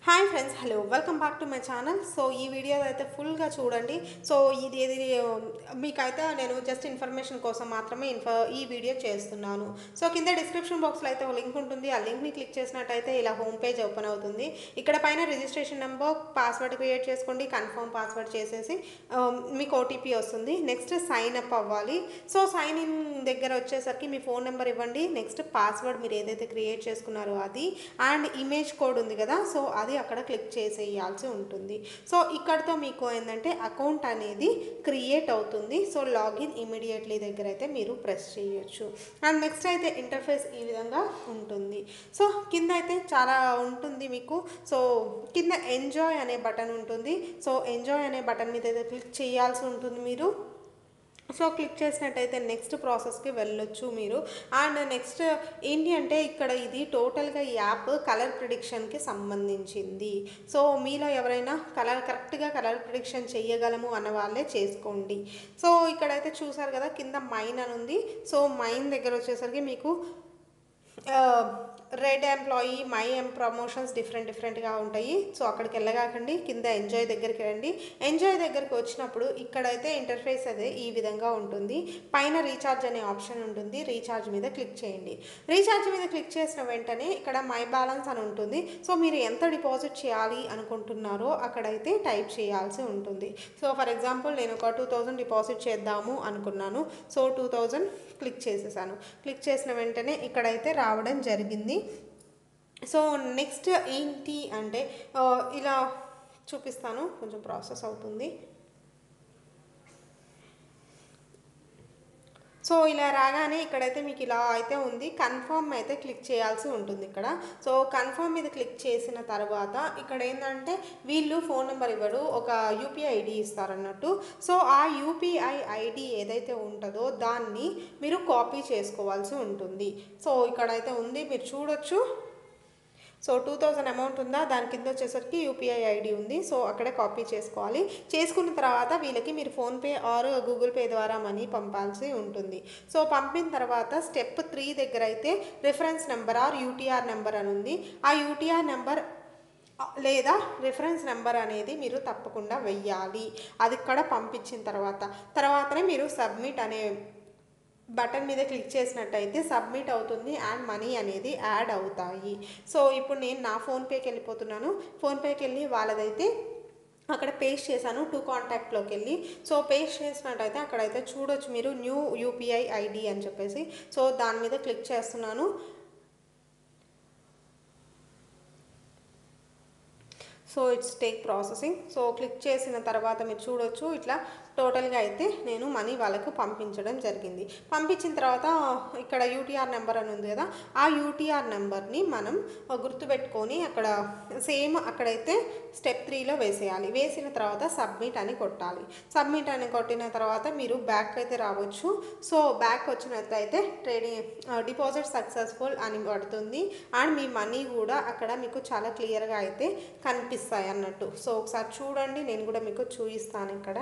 hi friends hello welcome back to my channel so ఈ video అయితే ఫుల్గా చూడండి సో ఇది ఇది మీకైతే నేను జస్ట్ ఇన్ఫర్మేషన్ కోసం మాత్రమే ఇన్ఫ ఈ వీడియో చేస్తున్నాను సో కింద డిస్క్రిప్షన్ బాక్స్లో అయితే ఒక లింక్ ఉంటుంది ఆ లింక్ని క్లిక్ చేసినట్టయితే ఇలా హోమ్ పేజ్ ఓపెన్ అవుతుంది ఇక్కడ పైన రిజిస్ట్రేషన్ నెంబర్ పాస్వర్డ్ క్రియేట్ చేసుకోండి కన్ఫర్మ్ పాస్వర్డ్ చేసేసి ఆ, మీకు ఓటీపీ వస్తుంది నెక్స్ట్ సైన్ అప్ అవ్వాలి సో సైన్ ఇన్ దగ్గర వచ్చేసరికి మీ ఫోన్ నెంబర్ ఇవ్వండి నెక్స్ట్ పాస్వర్డ్ మీరు ఏదైతే క్రియేట్ చేసుకున్నారో అది అండ్ ఇమేజ్ కోడ్ ఉంది కదా సో అది అక్కడ క్లిక్ చేసేయాల్సి ఉంటుంది సో ఇక్కడతో మీకు ఏంటంటే అకౌంట్ అనేది క్రియేట్ అవుతుంది సో లాగిన్ ఇమీడియట్లీ దగ్గర అయితే మీరు ప్రెస్ చేయొచ్చు అండ్ నెక్స్ట్ అయితే ఇంటర్ఫేస్ ఈ విధంగా ఉంటుంది సో కింద అయితే చాలా ఉంటుంది మీకు సో కింద ఎంజాయ్ అనే బటన్ ఉంటుంది సో ఎంజాయ్ అనే బటన్ మీద అయితే క్లిక్ చేయాల్సి ఉంటుంది మీరు సో క్లిక్ చేసినట్టయితే నెక్స్ట్ ప్రాసెస్కి వెళ్ళొచ్చు మీరు అండ్ నెక్స్ట్ ఏంటి అంటే ఇక్కడ ఇది టోటల్గా ఈ యాప్ కలర్ ప్రిడిక్షన్కి సంబంధించింది సో మీలో ఎవరైనా కలర్ కరెక్ట్గా కలర్ ప్రిడిక్షన్ చేయగలము అన్న వాళ్ళే చేసుకోండి సో ఇక్కడైతే చూసారు కదా కింద మైన్ అని ఉంది సో మైన్ దగ్గర వచ్చేసరికి మీకు red employee my M promotions different డిఫరెంట్గా ఉంటాయి సో అక్కడికి వెళ్ళగాకండి కింద ఎంజాయ్ దగ్గరికి రండి ఎంజాయ్ దగ్గరికి వచ్చినప్పుడు ఇక్కడైతే ఇంటర్ఫేస్ అదే ఈ విధంగా ఉంటుంది పైన రీఛార్జ్ అనే ఆప్షన్ ఉంటుంది రీఛార్జ్ మీద క్లిక్ చేయండి రీఛార్జ్ మీద క్లిక్ చేసిన వెంటనే ఇక్కడ మై బ్యాలెన్స్ అని ఉంటుంది సో మీరు ఎంత డిపాజిట్ చేయాలి అనుకుంటున్నారో అక్కడైతే టైప్ చేయాల్సి ఉంటుంది సో ఫర్ ఎగ్జాంపుల్ నేను ఒక టూ థౌజండ్ డిపాజిట్ చేద్దాము అనుకున్నాను సో టూ థౌజండ్ క్లిక్ చేసేసాను క్లిక్ చేసిన వెంటనే ఇక్కడైతే రావడం జరిగింది సో నెక్స్ట్ ఏంటి అంటే ఆ, ఇలా చూపిస్తాను కొంచెం ప్రాసెస్ అవుతుంది సో ఇలా రాగానే ఇక్కడైతే మీకు ఇలా అయితే ఉంది కన్ఫర్మ్ అయితే క్లిక్ చేయాల్సి ఉంటుంది ఇక్కడ సో కన్ఫర్మ్ మీద క్లిక్ చేసిన తర్వాత ఇక్కడ ఏంటంటే వీళ్ళు ఫోన్ నెంబర్ ఇవ్వరు ఒక యూపీఐ ఐడి ఇస్తారన్నట్టు సో ఆ యూపీఐ ఐడి ఏదైతే ఉంటుందో దాన్ని మీరు కాపీ చేసుకోవాల్సి ఉంటుంది సో ఇక్కడైతే ఉంది మీరు చూడొచ్చు సో టూ థౌజండ్ అమౌంట్ ఉందా దాని కింద వచ్చేసరికి యూపీఐ ఐడి ఉంది సో అక్కడే కాపీ చేసుకోవాలి చేసుకున్న తర్వాత వీళ్ళకి మీరు ఫోన్పే ఆర్ గూగుల్ పే ద్వారా మనీ పంపాల్సి ఉంటుంది సో పంపిన తర్వాత స్టెప్ త్రీ దగ్గర అయితే reference number or UTR number అని ఉంది ఆ యూటీఆర్ నెంబర్ లేదా రిఫరెన్స్ నెంబర్ అనేది మీరు తప్పకుండా వెయ్యాలి అది ఇక్కడ పంపించిన తర్వాత తర్వాతనే మీరు సబ్మిట్ అనే బటన్ మీద క్లిక్ చేసినట్టయితే సబ్మిట్ అవుతుంది అండ్ మనీ అనేది యాడ్ అవుతాయి సో ఇప్పుడు నేను నా ఫోన్పేకి వెళ్ళిపోతున్నాను ఫోన్పేకి వెళ్ళి వాళ్ళదైతే అక్కడ పేస్ట్ చేశాను టూ కాంటాక్ట్లోకి వెళ్ళి సో పేస్ట్ చేసినట్టయితే అక్కడైతే చూడొచ్చు మీరు న్యూ యూపీఐ ఐడి అని చెప్పేసి సో దాని మీద క్లిక్ చేస్తున్నాను so it's take processing so click చేసిన తర్వాత మీరు చూడొచ్చు ఇట్లా టోటల్గా అయితే నేను మనీ వాళ్ళకు పంపించడం జరిగింది పంపించిన తర్వాత ఇక్కడ యూటీఆర్ నెంబర్ అని ఉంది కదా ఆ యూటీఆర్ నెంబర్ని మనం గుర్తుపెట్టుకొని అక్కడ సేమ్ అక్కడైతే స్టెప్ త్రీలో వేసేయాలి వేసిన తర్వాత సబ్మిట్ అని కొట్టాలి సబ్మిట్ అని కొట్టిన తర్వాత మీరు బ్యాక్ అయితే రావచ్చు సో బ్యాక్ వచ్చినట్లయితే ట్రేడింగ్ డిపాజిట్ సక్సెస్ఫుల్ అని పడుతుంది అండ్ మీ మనీ కూడా అక్కడ మీకు చాలా క్లియర్గా అయితే కనిపిస్తాయి అన్నట్టు సో ఒకసారి చూడండి నేను కూడా మీకు చూపిస్తాను ఇక్కడ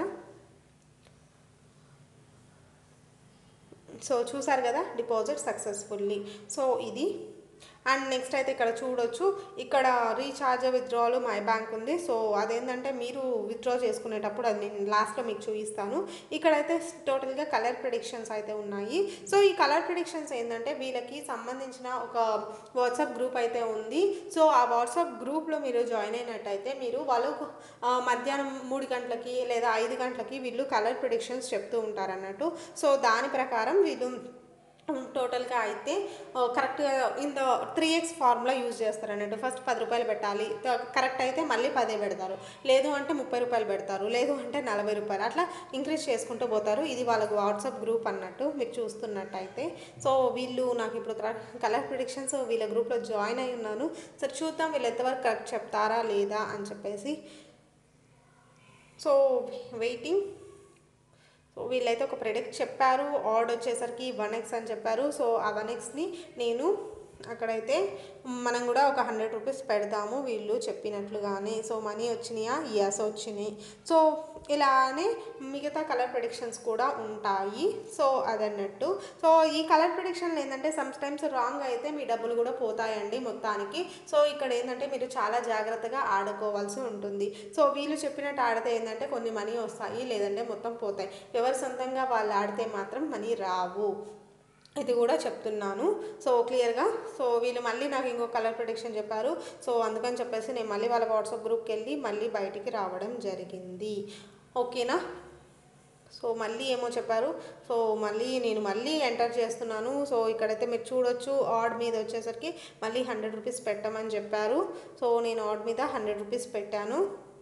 సో చూసారు కదా డిపాజిట్ సక్సెస్ఫుల్లీ సో ఇది అండ్ నెక్స్ట్ అయితే ఇక్కడ చూడొచ్చు ఇక్కడ రీఛార్జ్ విత్డ్రాలు మై బ్యాంక్ ఉంది సో అదేంటంటే మీరు విత్డ్రా చేసుకునేటప్పుడు అది నేను లాస్ట్లో మీకు చూపిస్తాను ఇక్కడైతే టోటల్గా కలర్ ప్రిడిక్షన్స్ అయితే ఉన్నాయి సో ఈ కలర్ ప్రిడిక్షన్స్ ఏంటంటే వీళ్ళకి సంబంధించిన ఒక వాట్సాప్ గ్రూప్ అయితే ఉంది సో ఆ వాట్సాప్ గ్రూప్లో మీరు జాయిన్ అయినట్టయితే మీరు వాళ్ళు ఆ, మధ్యాహ్నం మూడు గంటలకి లేదా ఐదు గంటలకి వీళ్ళు కలర్ ప్రిడిక్షన్స్ చెప్తూ ఉంటారు అన్నట్టు సో దాని ప్రకారం వీళ్ళు టోటల్గా అయితే కరెక్ట్గా ఇంత త్రీ ఎక్స్ ఫార్ములా యూజ్ చేస్తారు అన్నట్టు ఫస్ట్ పది రూపాయలు పెట్టాలి కరెక్ట్ అయితే మళ్ళీ పదే పెడతారు లేదు అంటే ముప్పై రూపాయలు పెడతారు లేదు అంటే నలభై రూపాయలు అట్లా ఇంక్రీజ్ చేసుకుంటూ పోతారు ఇది వాళ్ళకు వాట్సాప్ గ్రూప్ అన్నట్టు మీరు చూస్తున్నట్టయితే సో వీళ్ళు నాకు ఇప్పుడు కలర్ ప్రిడిక్షన్స్ వీళ్ళ గ్రూప్లో జాయిన్ అయి ఉన్నాను సరే చూద్దాం వీళ్ళు ఎంతవరకు కరెక్ట్ చెప్తారా లేదా అని చెప్పేసి సో వెయిటింగ్ సో వీళ్ళైతే ఒక ప్రోడక్ట్ చెప్పారు ఆర్డ్ వచ్చేసరికి వన్ ఎక్స్ అని చెప్పారు సో ఆ వన్ ఎక్స్ని నేను అక్కడైతే మనం కూడా ఒక హండ్రెడ్ రూపీస్ పెడతాము వీళ్ళు చెప్పినట్లుగానే సో మనీ వచ్చినాయా ఎస్ వచ్చినాయి సో ఇలానే మిగతా కలర్ ప్రిడిక్షన్స్ కూడా ఉంటాయి సో అదన్నట్టు సో ఈ కలర్ ప్రిడిక్షన్లు ఏంటంటే సమ్ టైమ్స్ రాంగ్ అయితే మీ డబ్బులు కూడా పోతాయండి మొత్తానికి సో ఇక్కడ ఏంటంటే మీరు చాలా జాగ్రత్తగా ఆడుకోవాల్సి ఉంటుంది సో వీళ్ళు చెప్పినట్టు ఆడితే ఏంటంటే కొన్ని మనీ వస్తాయి లేదంటే మొత్తం పోతాయి ఎవరు సొంతంగా వాళ్ళు ఆడితే మాత్రం మనీ రావు ఇది కూడా చెప్తున్నాను సో క్లియర్గా సో వీళ్ళు మళ్ళీ నాకు ఇంకో కలర్ ప్రొడిక్షన్ చెప్పారు సో అందుకని చెప్పేసి నేను మళ్ళీ వాళ్ళ వాట్సాప్ గ్రూప్కి వెళ్ళి మళ్ళీ బయటికి రావడం జరిగింది ఓకేనా సో మళ్ళీ ఏమో చెప్పారు సో మళ్ళీ నేను మళ్ళీ ఎంటర్ చేస్తున్నాను సో ఇక్కడైతే మీరు చూడొచ్చు ఆడ్ మీద వచ్చేసరికి మళ్ళీ హండ్రెడ్ రూపీస్ పెట్టమని చెప్పారు సో నేను ఆడ్ మీద హండ్రెడ్ రూపీస్ పెట్టాను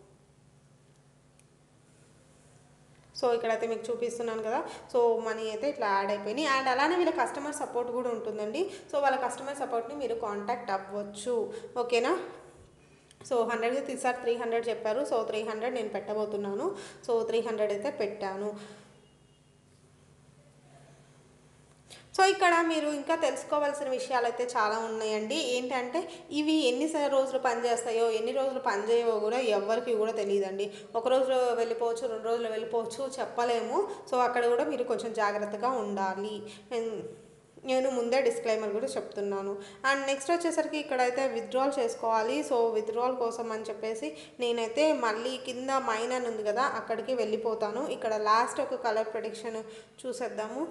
సో ఇక్కడైతే మీకు చూపిస్తున్నాను కదా సో మనీ అయితే ఇట్లా యాడ్ అయిపోయినాయి అండ్ అలానే వీళ్ళ కస్టమర్ సపోర్ట్ కూడా ఉంటుందండి సో వాళ్ళ కస్టమర్ సపోర్ట్ని మీరు కాంటాక్ట్ అవ్వచ్చు ఓకేనా సో హండ్రెడ్కి తీసారి త్రీ హండ్రెడ్ చెప్పారు సో త్రీ హండ్రెడ్ నేను పెట్టబోతున్నాను సో త్రీ హండ్రెడ్ అయితే పెట్టాను సో ఇక్కడ మీరు ఇంకా తెలుసుకోవాల్సిన విషయాలు అయితే చాలా ఉన్నాయండి ఏంటంటే ఇవి ఎన్ని స- రోజులు పనిచేస్తాయో ఎన్ని రోజులు పనిచేయవో కూడా ఎవరికి కూడా తెలియదండి ఒక రోజు వెళ్ళిపోవచ్చు రెండు రోజులు వెళ్ళిపోవచ్చు చెప్పలేము సో అక్కడ కూడా మీరు కొంచెం జాగ్రత్తగా ఉండాలి ఉమ్, నేను ముందే డిస్క్లైమర్ కూడా చెప్తున్నాను అండ్ నెక్స్ట్ వచ్చేసరికి ఇక్కడైతే విత్డ్రాల్ చేసుకోవాలి సో విత్డ్రాల్ కోసం అని చెప్పేసి నేనైతే మళ్ళీ కింద మైన్ అని ఉంది కదా అక్కడికి వెళ్ళిపోతాను ఇక్కడ లాస్ట్ ఒక కలర్ ప్రొడిక్షన్ చూసేద్దాము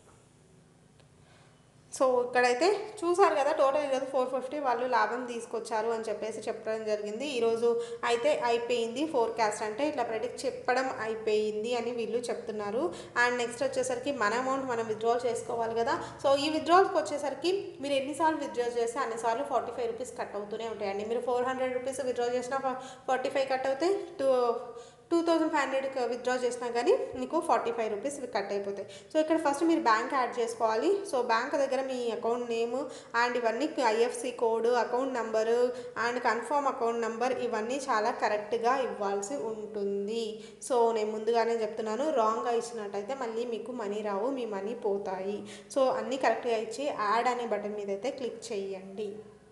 సో ఇక్కడైతే చూసారు కదా టోటల్ ఈరోజు ఫోర్ ఫిఫ్టీ వాళ్ళు లాభం తీసుకొచ్చారు అని చెప్పేసి చెప్పడం జరిగింది ఈరోజు అయితే అయిపోయింది ఫోర్కాస్ట్ అంటే ఇట్లా ప్రెడిక్ట్ చెప్పడం అయిపోయింది అని వీళ్ళు చెప్తున్నారు అండ్ నెక్స్ట్ వచ్చేసరికి మన అమౌంట్ మనం విత్డ్రాల్ చేసుకోవాలి కదా సో ఈ విత్డ్రాల్కి వచ్చేసరికి మీరు ఎన్నిసార్లు విత్డ్రా చేస్తే అన్నిసార్లు ఫార్టీ ఫైవ్ రూపీస్ కట్ అవుతూనే ఉంటాయండి మీరు ఫోర్ హండ్రెడ్ రూపీస్ విత్డ్రా చేసినా ఫార్టీ ఫైవ్ కట్ అవుతాయి two two thousand five hundred withdraw చేసినా కానీ మీకు ఫార్టీ ఫైవ్ రూపీస్ కట్ అయిపోతాయి సో ఇక్కడ ఫస్ట్ మీరు బ్యాంక్ యాడ్ చేసుకోవాలి సో బ్యాంక్ దగ్గర మీ అకౌంట్ నేమ్ అండ్ ఇవన్నీ IFC code account number and confirm account number ఇవన్నీ చాలా కరెక్ట్గా ఇవ్వాల్సి ఉంటుంది సో నేను ముందుగానే చెప్తున్నాను రాంగ్గా ఇచ్చినట్టయితే మళ్ళీ మీకు మనీ రావు మీ మనీ పోతాయి సో అన్నీ కరెక్ట్గా ఇచ్చి యాడ్ అనే బటన్ మీద అయితే క్లిక్ చేయండి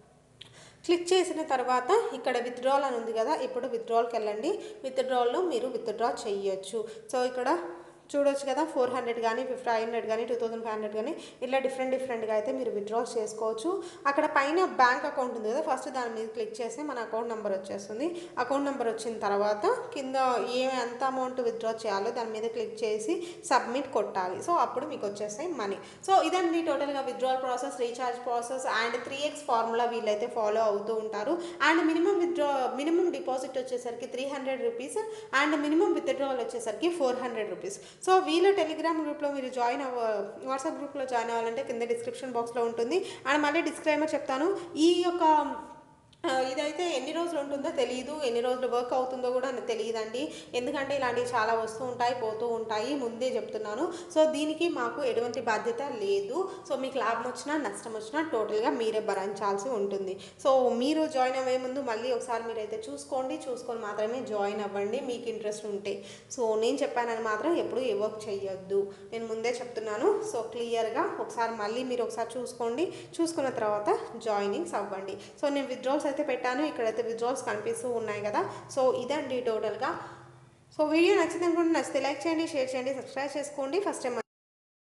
క్లిక్ చేసిన తర్వాత ఇక్కడ విత్డ్రాల్ అని ఉంది కదా ఇప్పుడు విత్డ్రాల్కి వెళ్ళండి విత్డ్రాల్లో మీరు విత్డ్రా చేయొచ్చు సో ఇక్కడ చూడొచ్చు కదా ఫోర్ హండ్రెడ్ కానీ ఫైవ్ హండ్రెడ్ కానీ టూ థౌసండ్ ఫైవ్ హండ్రెడ్ కానీ ఇట్లా డిఫరెంట్ డిఫరెంట్గా అయితే మీరు విత్డ్రా చేసుకోవచ్చు అక్కడ పైన బ్యాంక్ అకౌంట్ ఉంది కదా ఫస్ట్ దాని మీద క్లిక్ చేస్తే మన అకౌంట్ నెంబర్ వచ్చేస్తుంది అకౌంట్ నెంబర్ వచ్చిన తర్వాత కింద ఏ ఎంత అమౌంట్ విత్డ్రా చేయాలో దాని మీద క్లిక్ చేసి సబ్మిట్ కొట్టాలి సో అప్పుడు మీకు వచ్చేస్తాయి మనీ సో ఇదండి టోటల్గా withdrawal process recharge process and three X formula వీళ్ళైతే ఫాలో అవుతూ ఉంటారు and minimum withdraw minimum deposit వచ్చేసరికి three hundred rupees and minimum withdrawal వచ్చేసరికి ఫోర్ హండ్రెడ్ రూపీస్ సో వీళ్ళ టెలిగ్రామ్ గ్రూప్లో మీరు జాయిన్ అవ్వ వాట్సాప్ గ్రూప్లో జాయిన్ అవ్వాలంటే కింద డిస్క్రిప్షన్ బాక్స్లో ఉంటుంది అండ్ మళ్ళీ డిస్క్లైమర్ చెప్తాను ఈ యొక్క ఆ, ఇదైతే ఎన్ని రోజులు ఉంటుందో తెలియదు ఎన్ని రోజులు వర్క్ అవుతుందో కూడా నాకు తెలియదండి ఎందుకంటే ఇలాంటివి చాలా వస్తూ ఉంటాయి పోతూ ఉంటాయి ముందే చెప్తున్నాను సో దీనికి మాకు ఎటువంటి బాధ్యత లేదు సో మీకు లాభం వచ్చినా నష్టం వచ్చినా టోటల్గా మీరే భరించాల్సి ఉంటుంది సో మీరు జాయిన్ అయ్యే ముందు మళ్ళీ ఒకసారి మీరైతే చూసుకోండి చూసుకొని మాత్రమే జాయిన్ అవ్వండి మీకు ఇంట్రెస్ట్ ఉంటే సో నేను చెప్పానని మాత్రం ఎప్పుడు ఏ వర్క్ చేయొద్దు నేను ముందే చెప్తున్నాను సో క్లియర్గా ఒకసారి మళ్ళీ మీరు ఒకసారి చూసుకోండి చూసుకున్న తర్వాత జాయినింగ్స్ అవ్వండి సో నేను విత్డ్రాల్స్ అయితే పెట్టాను ఇక్కడైతే విత్డ్రాల్స్ కనిపిస్తూ ఉన్నాయి కదా సో ఇదండి టోటల్గా సో వీడియో నచ్చింది అనుకుంటే నచ్చితే లైక్ చేయండి షేర్ చేయండి సబ్స్క్రైబ్ చేసుకోండి ఫస్ట్ టైం